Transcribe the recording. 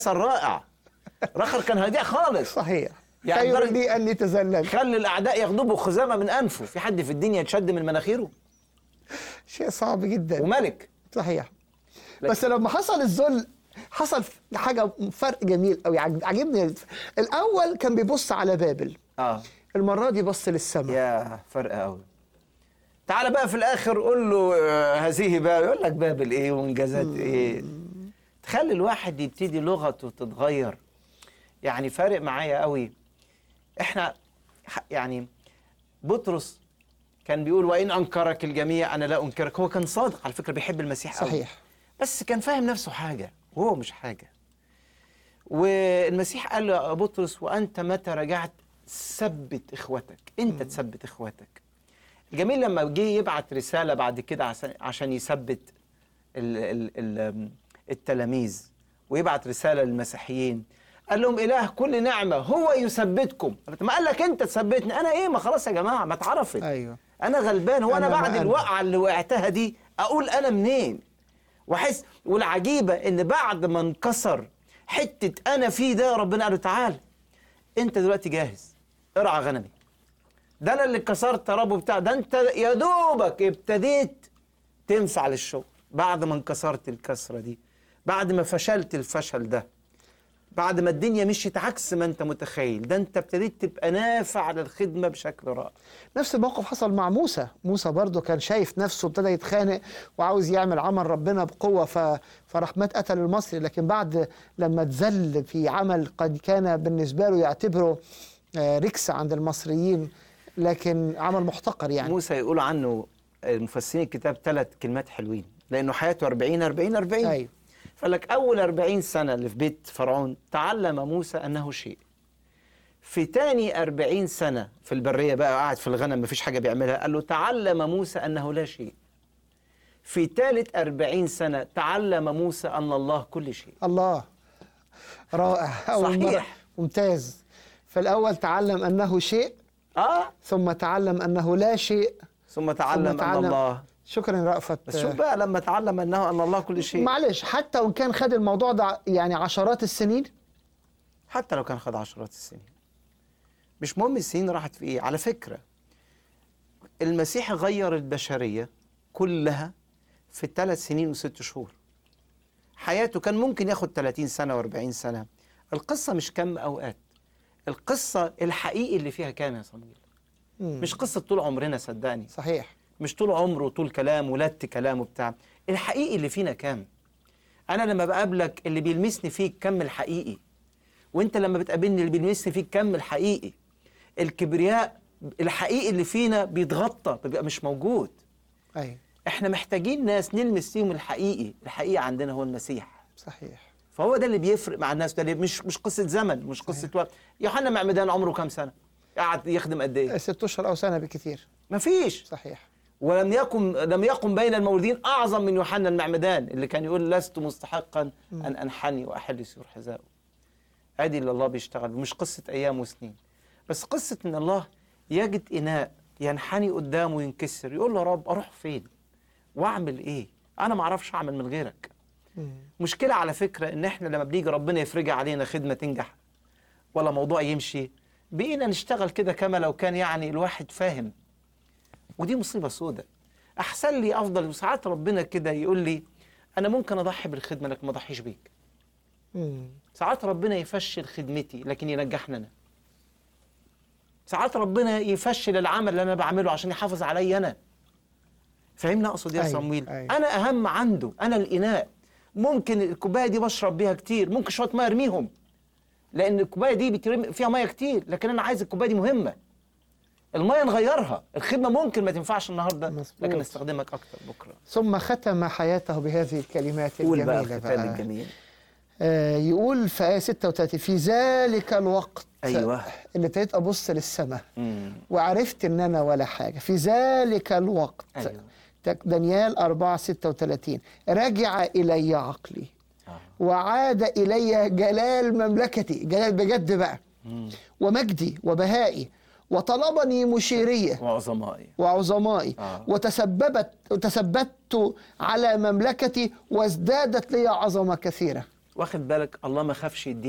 رائع رخر كان هديع خالص صحيح يعني خير درجة- لي اني تذللت خلي الاعداء يغضبوا خزامه من انفه في حد في الدنيا يتشد من مناخيره شيء صعب جدا وملك صحيح لكن- بس لما حصل الذل حصل حاجه فرق جميل قوي عجبني الاول كان بيبص على بابل اه المره دي بص للسماء يا فرق قوي تعال بقى في الاخر قول له آه، هذه بقى يقول لك بابل ايه وانجازات ايه تخلي الواحد يبتدي لغته تتغير يعني فارق معايا قوي احنا ح- يعني بطرس كان بيقول وان انكرك الجميع انا لا انكرك هو كان صادق على فكره بيحب المسيح قوي صحيح بس كان فاهم نفسه حاجه وهو مش حاجه والمسيح قال له يا بطرس وانت متى رجعت ثبت اخوتك انت تثبت اخوتك جميل لما جه يبعت رساله بعد كده عشان- عشان يثبت ال ال ال التلاميذ ويبعت رساله للمسيحيين قال لهم اله كل نعمه هو يثبتكم ما قال لك انت تثبتني انا ايه ما خلاص يا جماعه ما اتعرفت ايوه انا غلبان هو انا, أنا ما بعد أنا. الوقعه اللي وقعتها دي اقول انا منين واحس والعجيبه ان بعد ما انكسر حته انا فيه ده ربنا قال له تعال انت دلوقتي جاهز ارعى غنمي ده انا اللي كسرت ربه بتاع ده انت يا دوبك ابتديت تنفع للشغل بعد ما انكسرت الكسره دي بعد ما فشلت الفشل ده بعد ما الدنيا مشيت عكس ما انت متخيل ده انت ابتديت تبقى نافع للخدمه بشكل رائع نفس الموقف حصل مع موسى موسى برضه كان شايف نفسه ابتدى يتخانق وعاوز يعمل عمل ربنا بقوة ف... فراح مات قتل المصري لكن بعد لما اتذل في عمل قد كان بالنسبة له يعتبره آه، ركس عند المصريين لكن عمل محتقر يعني موسى يقول عنه مفسرين الكتاب ثلاث كلمات حلوين لانه حياته 40 40 40 أيوة. فقال لك اول 40 سنه اللي في بيت فرعون تعلم موسى انه شيء في تاني 40 سنه في البريه بقى قاعد في الغنم مفيش حاجه بيعملها قال له تعلم موسى انه لا شيء في ثالث 40 سنه تعلم موسى ان الله كل شيء الله رائع أول مرة صحيح. ممتاز فالأول تعلم أنه شيء اه ثم تعلم أنه لا شيء ثم تعلم, ثم ان تعلم- الله شكرا رأفت بس شوف بقى لما تعلم انه ان الله كل شيء معلش حتى وإن كان خد الموضوع ده يعني عشرات السنين حتى لو كان خد عشرات السنين مش مهم السنين راحت في ايه على فكرة المسيح غير البشرية كلها في ثلاث سنين وست شهور حياته كان ممكن ياخد 30 سنة و40 سنة القصة مش كم أوقات القصة الحقيقي اللي فيها كام يا صمويل مم. مش قصة طول عمرنا صدقني صحيح مش طول عمره طول كلام ولدت كلام وبتاع الحقيقي اللي فينا كام انا لما بقابلك اللي بيلمسني فيك كم الحقيقي وانت لما بتقابلني اللي بيلمسني فيك كم الحقيقي الكبرياء الحقيقي اللي فينا بيتغطى بيبقى مش موجود أيوة احنا محتاجين ناس نلمس فيهم الحقيقي الحقيقي عندنا هو المسيح صحيح فهو ده اللي بيفرق مع الناس ده اللي مش مش قصه زمن مش قصه وقت يوحنا معمدان عمره كام سنه قعد يخدم قد ايه ست اشهر او سنه بكثير مفيش صحيح ولم يكن لم يقم بين المولودين اعظم من يوحنا المعمدان اللي كان يقول لست مستحقا ان انحني واحل سيور حذائه ادي اللي الله بيشتغل مش قصه ايام وسنين بس قصه ان الله يجد اناء ينحني قدامه وينكسر يقول له يا رب اروح فين واعمل ايه انا ما اعرفش اعمل من غيرك مم. مشكله على فكره ان احنا لما بنيجي ربنا يفرجها علينا خدمه تنجح ولا موضوع يمشي بقينا نشتغل كده كما لو كان يعني الواحد فاهم ودي مصيبه سودة احسن لي افضل وساعات ربنا كده يقول لي انا ممكن اضحي بالخدمه لكن ما اضحيش بيك مم. ساعات ربنا يفشل خدمتي لكن ينجحني انا ساعات ربنا يفشل العمل اللي انا بعمله عشان يحافظ عليا انا فاهمني اقصد يا أيوة، صمويل أيوة. انا اهم عنده انا الاناء ممكن الكوبايه دي بشرب بيها كتير ممكن شويه ميه ارميهم لان الكوبايه دي بترمي فيها ميه كتير لكن انا عايز الكوبايه دي مهمه الميه نغيرها الخدمه ممكن ما تنفعش النهارده مظبوط. لكن استخدمك اكتر بكره ثم ختم حياته بهذه الكلمات قول بقى الجميله الختام بقى. الجميل آه يقول في آية 36 في ذلك الوقت أيوة. اللي ابتديت أبص للسماء مم. وعرفت إن أنا ولا حاجة في ذلك الوقت أيوة. تك- دانيال 4 36 رجع إلي عقلي آه. وعاد إلي جلال مملكتي جلال بجد بقى مم. ومجدي وبهائي وطلبني مشيرية وعظمائي وعظمائي آه. وتسببت وتثبت على مملكتي وازدادت لي عظمة كثيرة واخد بالك الله ما خافش يديك